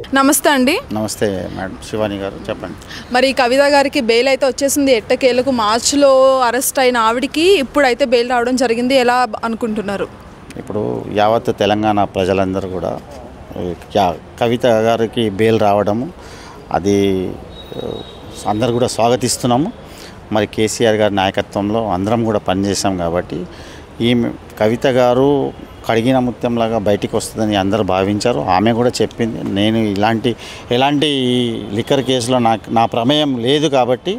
నమస్తే అండి నమస్తే మేడం శివాని గారు చెప్పండి మరి కవిత గారికి బెయిల్ అయితే వచ్చేసింది ఎట్టకేలకు మార్చిలో అరెస్ట్ అయిన ఆవిడికి ఇప్పుడైతే బెయిల్ రావడం జరిగింది ఎలా అనుకుంటున్నారు ఇప్పుడు యావత్ తెలంగాణ ప్రజలందరూ కూడా యా- కవిత గారికి బెయిల్ రావడము అది ఆ, అందరు కూడా స్వాగతిస్తున్నాము మరి కేసీఆర్ గారి నాయకత్వంలో అందరం కూడా పనిచేసాం కాబట్టి ఈమె కవిత గారు కడిగిన ముత్యంలాగా బయటికి వస్తుందని అందరూ భావించారు ఆమె కూడా చెప్పింది నేను ఇలాంటి ఎలాంటి లిక్కర్ కేసులో నాకు నా ప్రమేయం లేదు కాబట్టి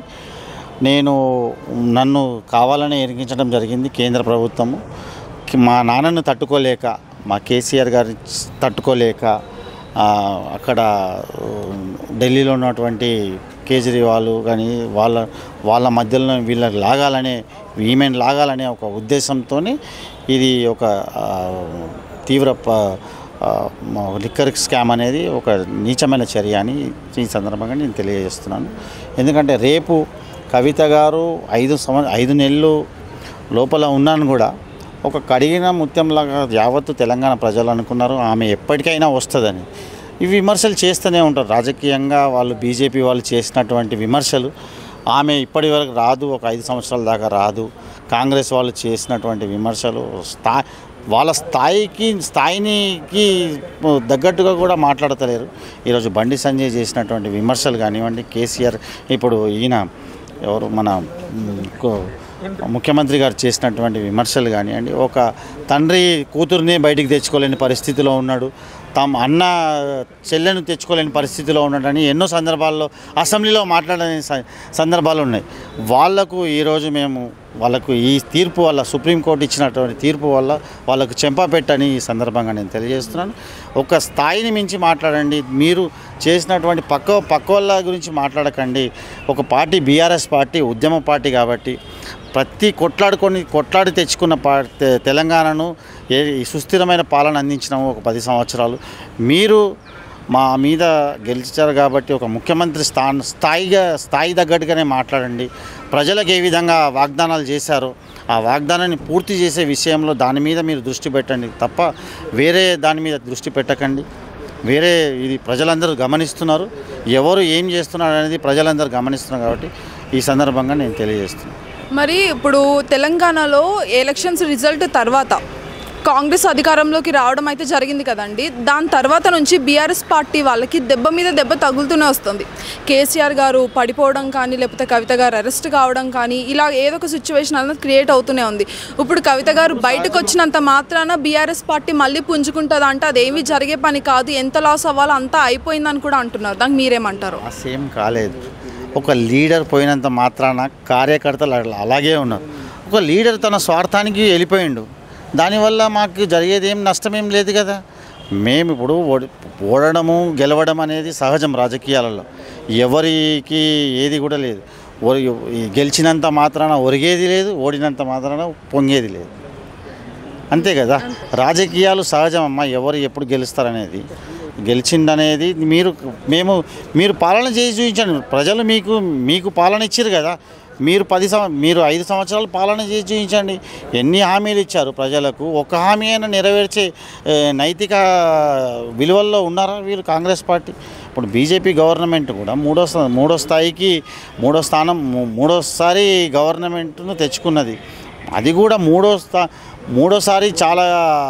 నేను నన్ను కావాలని ఎరిగించడం జరిగింది కేంద్ర ప్రభుత్వము కి- మా నాన్నను తట్టుకోలేక మా కేసీఆర్ గారి తట్టుకోలేక ఆ, అక్కడ ఆ, ఢిల్లీలో ఉన్నటువంటి కేజ్రీవాల్ కానీ వాళ్ళ వాళ్ళ మధ్యలో వీళ్ళకి లాగాలనే ఈమెను లాగాలనే ఒక ఉద్దేశంతో ఇది ఒక ఆ, తీవ్ర ప- ఆ, మ- లిక్కర్ స్కామ్ అనేది ఒక నీచమైన చర్య అని ఈ సందర్భంగా నేను తెలియజేస్తున్నాను ఎందుకంటే రేపు కవిత గారు ఐదు సంవ ఐదు నెలలు లోపల ఉన్నాను కూడా ఒక కడిగిన ముత్యంలాగా యావత్తు తెలంగాణ ప్రజలు అనుకున్నారు ఆమె ఎప్పటికైనా వస్తుందని ఈ విమర్శలు చేస్తూనే ఉంటారు రాజకీయంగా వాళ్ళు బీజేపీ వాళ్ళు చేసినటువంటి విమర్శలు ఆమె ఇప్పటి వరకు రాదు ఒక ఐదు సంవత్సరాల దాకా రాదు కాంగ్రెస్ వాళ్ళు చేసినటువంటి విమర్శలు స్థా వాళ్ళ స్థాయికి స్థాయినికి తగ్గట్టుగా కూడా మాట్లాడతలేరు ఈరోజు బండి సంజయ్ చేసినటువంటి విమర్శలు కానివ్వండి కేసీఆర్ ఇప్పుడు ఈయన ఎవరు మన మ్, కో- ముఖ్యమంత్రి గారు చేసినటువంటి విమర్శలు కానివ్వండి ఒక తండ్రి కూతుర్ని బయటికి తెచ్చుకోలేని పరిస్థితిలో ఉన్నాడు తమ అన్న చెల్లెను తెచ్చుకోలేని పరిస్థితిలో ఉన్నాడని ఎన్నో సందర్భాల్లో అసెంబ్లీలో మాట్లాడని స- సందర్భాలు ఉన్నాయి వాళ్లకు ఈరోజు మేము వాళ్ళకు ఈ తీర్పు వల్ల సుప్రీంకోర్టు ఇచ్చినటువంటి తీర్పు వల్ల వాళ్ళకు చెంపపెట్టని ఈ సందర్భంగా నేను తెలియజేస్తున్నాను ఒక స్థాయిని మించి మాట్లాడండి మీరు చేసినటువంటి పక్క పక్క వాళ్ళ గురించి మాట్లాడకండి ఒక పార్టీ బీఆర్ఎస్ పార్టీ ఉద్యమ పార్టీ కాబట్టి ప్రతి కొట్లాడుకొని కొట్లాడి తెచ్చుకున్న పా తె- తెలంగాణను ఏ ఈ సుస్థిరమైన పాలన అందించినాము ఒక పది సంవత్సరాలు మీరు మా మీద గెలిచారు కాబట్టి ఒక ముఖ్యమంత్రి స్థాన స్థాయిగా స్థాయి తగ్గట్టుగానే మాట్లాడండి ప్రజలకు ఏ విధంగా వాగ్దానాలు చేశారో ఆ వాగ్దానాన్ని పూర్తి చేసే విషయంలో దాని మీద మీరు దృష్టి పెట్టండి తప్ప వేరే దాని మీద దృష్టి పెట్టకండి వేరే ఇది ప్రజలందరూ గమనిస్తున్నారు ఎవరు ఏం చేస్తున్నారు అనేది ప్రజలందరూ గమనిస్తున్నారు కాబట్టి ఈ సందర్భంగా నేను తెలియజేస్తున్నాను మరి ఇప్పుడు తెలంగాణలో ఎలక్షన్స్ రిజల్ట్ తర్వాత కాంగ్రెస్ అధికారంలోకి రావడం అయితే జరిగింది కదండి దాని తర్వాత నుంచి బీఆర్ఎస్ పార్టీ వాళ్ళకి దెబ్బ మీద దెబ్బ తగులుతూనే వస్తుంది కేసీఆర్ గారు పడిపోవడం కానీ లేకపోతే కవిత గారు అరెస్ట్ కావడం కానీ ఇలా ఏదో ఒక సిచ్యువేషన్ అనేది క్రియేట్ అవుతూనే ఉంది ఇప్పుడు కవిత గారు బయటకు వచ్చినంత మాత్రాన బీఆర్ఎస్ పార్టీ మళ్ళీ పుంజుకుంటుందా అంటే అదేమీ జరిగే పని కాదు ఎంత లాస్ అవ్వాలో అంతా అయిపోయిందని కూడా అంటున్నారు దానికి మీరేమంటారు ఆ సేమ్ కాలేదు ఒక లీడర్ పోయినంత మాత్రాన కార్యకర్తలు అలా- అలాగే ఉన్నారు ఒక లీడర్ తన స్వార్థానికి వెళ్ళిపోయిండు దానివల్ల మాకు జరిగేది ఏం నష్టమేం లేదు కదా మేము ఇప్పుడు ఓడి ఓడడము గెలవడం అనేది సహజం రాజకీయాలలో ఎవరికి ఏది కూడా లేదు ఒరి ఈ గెలిచినంత మాత్రాన ఒరిగేది లేదు ఓడినంత మాత్రాన పొంగేది లేదు అంతే కదా రాజకీయాలు సహజం అమ్మా ఎవరు ఎప్పుడు గెలుస్తారనేది గెలిచిండనేది మీరు మేము మీరు పాలన చేసి చూపించండి ప్రజలు మీకు మీకు పాలన ఇచ్చారు కదా మీరు పది సంవ మీరు ఐదు సంవత్సరాలు పాలన చేసి చూపించండి ఎన్ని హామీలు ఇచ్చారు ప్రజలకు ఒక హామీ అయినా నెరవేర్చే ఏ, నైతిక విలువల్లో ఉన్నారా వీరు కాంగ్రెస్ పార్టీ ఇప్పుడు బీజేపీ గవర్నమెంట్ కూడా మూడో స్థా- మూడో స్థాయికి మూడో స్థానం మూ- మూడోసారి గవర్నమెంట్ను తెచ్చుకున్నది అది కూడా మూడో స్థా మూడోసారి చాలా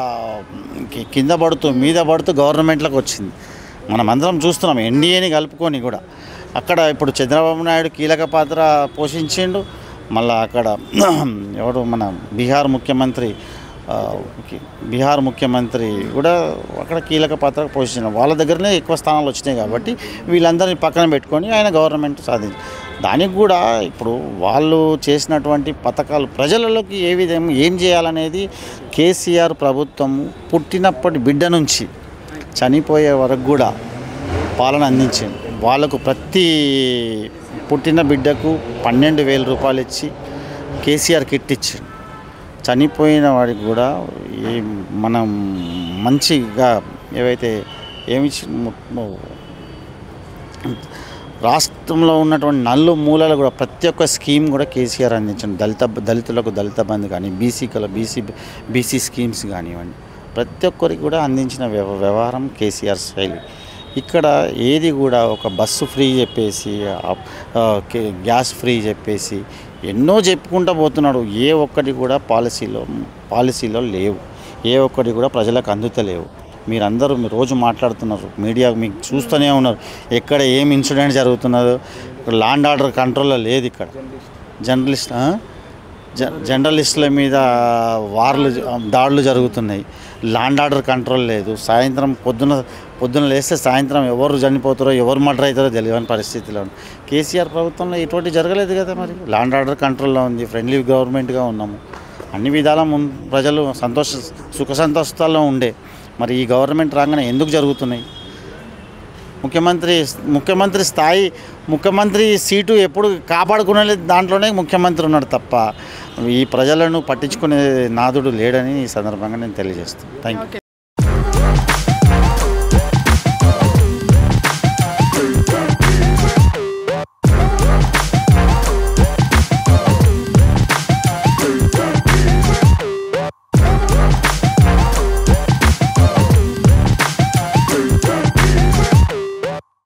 కి- కింద పడుతూ మీద పడుతూ గవర్నమెంట్లకు వచ్చింది మనం అందరం చూస్తున్నాం ఎన్డీఏని కలుపుకొని కూడా అక్కడ ఇప్పుడు చంద్రబాబు నాయుడు కీలక పాత్ర పోషించిండు మళ్ళా అక్కడ ఎవడు మన బీహార్ ముఖ్యమంత్రి ఆ, కి- బీహార్ ముఖ్యమంత్రి కూడా అక్కడ కీలక పాత్ర పోషించిన వాళ్ళ దగ్గరనే ఎక్కువ స్థానాలు వచ్చినాయి కాబట్టి వీళ్ళందరినీ పక్కన పెట్టుకొని ఆయన గవర్నమెంట్ సాధించి దానికి కూడా ఇప్పుడు వాళ్ళు చేసినటువంటి పథకాలు ప్రజలలోకి ఏ విధంగా ఏం చేయాలనేది కేసీఆర్ ప్రభుత్వం పుట్టినప్పటి బిడ్డ నుంచి చనిపోయే వరకు కూడా పాలన అందించింది వాళ్ళకు ప్రతి పుట్టిన బిడ్డకు పన్నెండు వేల రూపాయలు ఇచ్చి కేసీఆర్ కిట్ ఇచ్చిండు చనిపోయిన వాడికి కూడా ఈ మనం మంచిగా ఏవైతే ఏమి ఇచ్చి- ము- ము- రాష్ట్రంలో ఉన్నటువంటి నల్లు మూలలు కూడా ప్రతి ఒక్క స్కీమ్ కూడా కేసీఆర్ అందించండి దళిత దళితులకు దళిత బంధు కానీ బీసీకల బీసీ బీసీ స్కీమ్స్ కానివ్వండి ప్రతి ఒక్కరికి కూడా అందించిన వ్యవ వ్యవహారం కేసీఆర్ శైలి ఇక్కడ ఏది కూడా ఒక బస్సు ఫ్రీ చెప్పేసి ఆ, ఆ, కే- గ్యాస్ ఫ్రీ చెప్పేసి ఎన్నో చెప్పుకుంటూ పోతున్నాడు ఏ ఒక్కటి కూడా పాలసీలో పాలసీలో లేవు ఏ ఒక్కటి కూడా ప్రజలకు అందుతలేవు మీరందరూ మీరు రోజు మాట్లాడుతున్నారు మీడియా మీకు చూస్తూనే ఉన్నారు ఎక్కడ ఏం ఇన్సిడెంట్ జరుగుతున్నదో లాండ్ ఆర్డర్ కంట్రోల్లో లేదు ఇక్కడ జర్నలిస్ట్ ఆ? జ- జర్నలిస్టుల మీద వార్లు జ- దాడులు జరుగుతున్నాయి లాండ్ ఆర్డర్ కంట్రోల్ లేదు సాయంత్రం పొద్దున పొద్దున లేస్తే సాయంత్రం ఎవరు చనిపోతారో ఎవరు మర్డర్ అవుతారో తెలియని పరిస్థితిలో ఉంది కేసీఆర్ ప్రభుత్వంలో ఇటువంటి జరగలేదు కదా మరి లాండ్ ఆర్డర్ కంట్రోల్లో ఉంది ఫ్రెండ్లీ గవర్నమెంట్గా ఉన్నాము అన్ని విధాల ముం- ప్రజలు సంతోష సుఖ సంతోషాల్లో ఉండే మరి ఈ గవర్నమెంట్ రాగానే ఎందుకు జరుగుతున్నాయి ముఖ్యమంత్రి ముఖ్యమంత్రి స్థాయి ముఖ్యమంత్రి సీటు ఎప్పుడు కాపాడుకునే దాంట్లోనే ముఖ్యమంత్రి ఉన్నాడు తప్ప ఈ ప్రజలను పట్టించుకునే నాదుడు లేడని ఈ సందర్భంగా నేను తెలియజేస్తాను థ్యాంక్ యూ ఓకే